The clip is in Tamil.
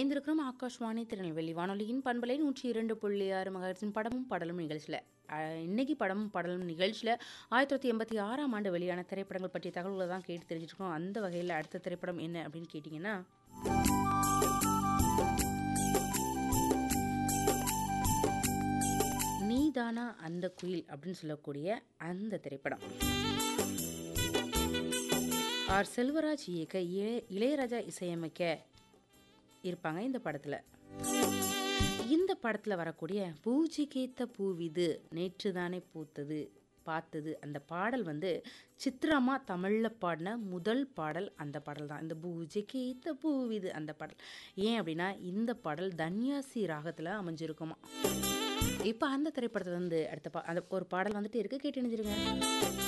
இணைந்திருக்கிறோம் ஆகாஷ்வாணி திருநெல்வேலி வானொலியின் பண்பலை நூற்றி இரண்டு புள்ளி ஆறு மகத்தின் படமும் படலும் நிகழ்ச்சியில் அஹ், இன்னைக்கு படமும் படலும் நிகழ்ச்சியில் ஆயிரத்தி தொள்ளாயிரத்தி எண்பத்தி ஆறாம் ஆண்டு வெளியான திரைப்படங்கள் பற்றிய தகவல்களை தான் கேட்டு தெரிஞ்சிருக்கோம் அந்த வகையில் அடுத்த திரைப்படம் என்ன அப்படின்னு கேட்டிங்கன்னா நீதானா அந்த குயில் அப்படின்னு சொல்லக்கூடிய அந்த திரைப்படம் ஆர் செல்வராஜ் இயக்க இளைய இளையராஜா இசையமைக்க இருப்பாங்க இந்த படத்தில் இந்த படத்தில் வரக்கூடிய பூஜைக்கேத்த பூவிது நேற்று தானே பூத்தது பார்த்தது அந்த பாடல் வந்து சித்ராமா தமிழில் பாடின முதல் பாடல் அந்த பாடல் தான் இந்த பூஜைக்கேத்த பூவிது அந்த பாடல் ஏன் அப்படின்னா இந்த பாடல் தன்யாசி ராகத்தில் அமைஞ்சிருக்குமா இப்போ அந்த திரைப்படத்துல வந்து அடுத்த பா அந்த ஒரு பாடல் வந்துட்டு இருக்கு கேட்டு இணைஞ்சிருங்க